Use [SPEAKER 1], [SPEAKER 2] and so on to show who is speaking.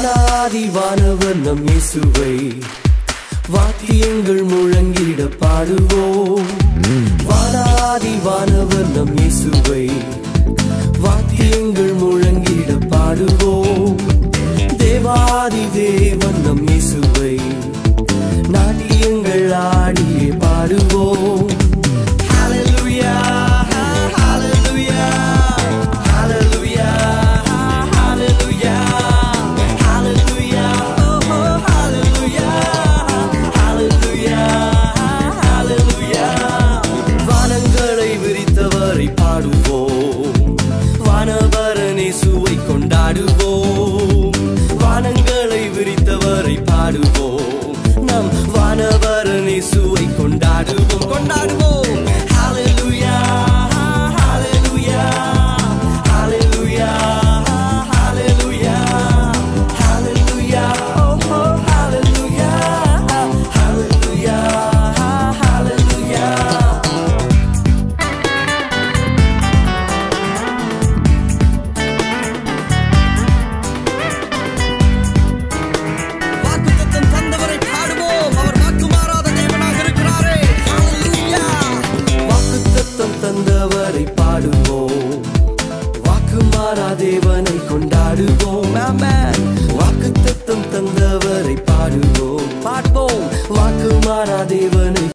[SPEAKER 1] வானாதி வானவர் நம் இயேசுவை வாத்தியங்கள் முழங்கிட பாடுவோம் வானாதி வானவர் நம் இயேசுவை வாத்தியங்கள் முழங்கிட பாடுவோம் தேவாதி தேவன் நம் இயேசுவை நாட்டியங்கள் ஆடியே பாடுவோம் Hallelujah, hallelujah, hallelujah, hallelujah, hallelujah, oh, hallelujah, hallelujah, hallelujah. வானங்களை விரித்தவரை பாடுவோம் வானவரனே சுவை கொண்டாடுவோம் வானங்களை விரித்தவரை பாடுவோம் நம் வானவரனே சுவை கொண்டாடுவோம் கொண்டாடுவோம் Hallelujah, hallelujah, hallelujah, hallelujah, hallelujah, oh, oh, hallelujah, hallelujah, hallelujah.
[SPEAKER 2] வாக்குத்தத்தம் தந்தவரை பாடுவோம் அவர் வாக்கு மாறாத தேவனாக இருக்கிறாரே ஹalleluya
[SPEAKER 1] வாக்குத்தத்தம் தந்தவரை பாடுவோம் வாக்கு மாறா தேவனை கொண்டாடுவோம் ஆமென் வாக்குத்தத்தம் தந்தவரை பாடுவோம் பாடுவோம் வாக்கு மாறா தேவனை